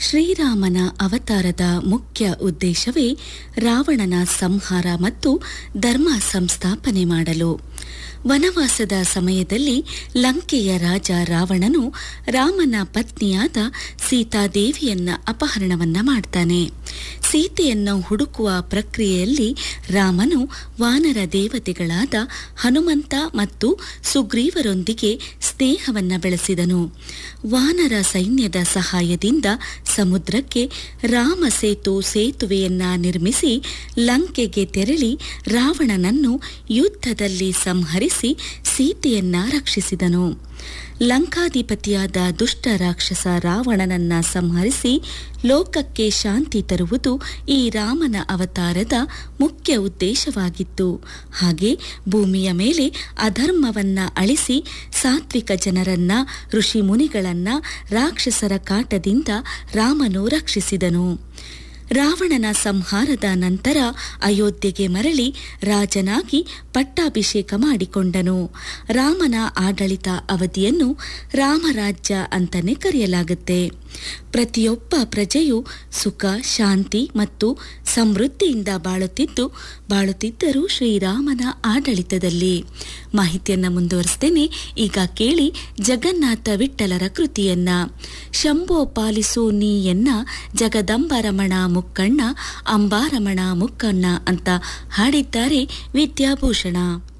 ಶ್ರೀರಾಮನ ಅವತಾರದ ಮುಖ್ಯ ಉದ್ದೇಶವೇ ರಾವಣನ ಸಂಹಾರ ಮತ್ತು ಧರ್ಮ ಸಂಸ್ಥಾಪನೆ ಮಾಡಲು ವನವಾಸದ ಸಮಯದಲ್ಲಿ ಲಂಕೆಯ ರಾಜ ರಾವಣನು ರಾಮನ ಪತ್ನಿಯಾದ ಸೀತಾದೇವಿಯನ್ನ ಅಪಹರಣವನ್ನ ಮಾಡ್ತಾನೆ ಸೀತೆಯನ್ನು ಹುಡುಕುವ ಪ್ರಕ್ರಿಯೆಯಲ್ಲಿ ರಾಮನು ವಾನರ ದೇವತೆಗಳಾದ ಹನುಮಂತ ಮತ್ತು ಸುಗ್ರೀವರೊಂದಿಗೆ ಸ್ನೇಹವನ್ನ ಬೆಳೆಸಿದನು ವಾನರ ಸೈನ್ಯದ ಸಹಾಯದಿಂದ ಸಮುದ್ರಕ್ಕೆ ರಾಮ ಸೇತು ಸೇತುವೆಯನ್ನ ನಿರ್ಮಿಸಿ ಲಂಕೆಗೆ ತೆರಳಿ ರಾವಣನನ್ನು ಯುದ್ಧದಲ್ಲಿ ಸಂಹರಿಸಿ ಸೀತೆಯನ್ನ ರಕ್ಷಿಸಿದನು ಲಂಕಾಧಿಪತಿಯಾದ ದುಷ್ಟ ರಾಕ್ಷಸ ರಾವಣನನ್ನ ಸಂಹರಿಸಿ ಲೋಕಕ್ಕೆ ಶಾಂತಿ ತರುವುದು ಈ ರಾಮನ ಅವತಾರದ ಮುಖ್ಯ ಉದ್ದೇಶವಾಗಿತ್ತು ಹಾಗೆ ಭೂಮಿಯ ಮೇಲೆ ಅಧರ್ಮವನ್ನ ಅಳಿಸಿ ಸಾತ್ವಿಕ ಜನರನ್ನ ಋಷಿ ಮುನಿಗಳನ್ನ ರಾಕ್ಷಸರ ಕಾಟದಿಂದ ರಾಮನು ರಕ್ಷಿಸಿದನು ರಾವಣನ ಸಂಹಾರದ ನಂತರ ಅಯೋಧ್ಯೆಗೆ ಮರಳಿ ರಾಜನಾಗಿ ಪಟ್ಟಾಭಿಷೇಕ ಮಾಡಿಕೊಂಡನು ರಾಮನ ಆಡಳಿತ ಅವಧಿಯನ್ನು ರಾಮರಾಜ್ಯ ಅಂತಲೇ ಕರೆಯಲಾಗುತ್ತೆ ಪ್ರತಿಯೊಬ್ಬ ಪ್ರಜೆಯು ಸುಖ ಶಾಂತಿ ಮತ್ತು ಸಮೃದ್ಧಿಯಿಂದ ಬಾಳುತ್ತಿದ್ದು ಬಾಳುತ್ತಿದ್ದರು ಶ್ರೀರಾಮನ ಆಡಳಿತದಲ್ಲಿ ಮಾಹಿತಿಯನ್ನ ಮುಂದುವರಿಸ್ತೇನೆ ಈಗ ಕೇಳಿ ಜಗನ್ನಾಥ ವಿಠ್ಠಲರ ಕೃತಿಯನ್ನ ಶಂಭೋ ಪಾಲಿಸು ನೀಯನ್ನ ಜಗದಂಬರಮಣ ಮುಕ್ಕಣ್ಣ ಅಂಬಾರಮಣ ಮುಕ್ಕಣ್ಣ ಅಂತ ಹಾಡಿದ್ದಾರೆ ವಿದ್ಯಾಭೂಷಣ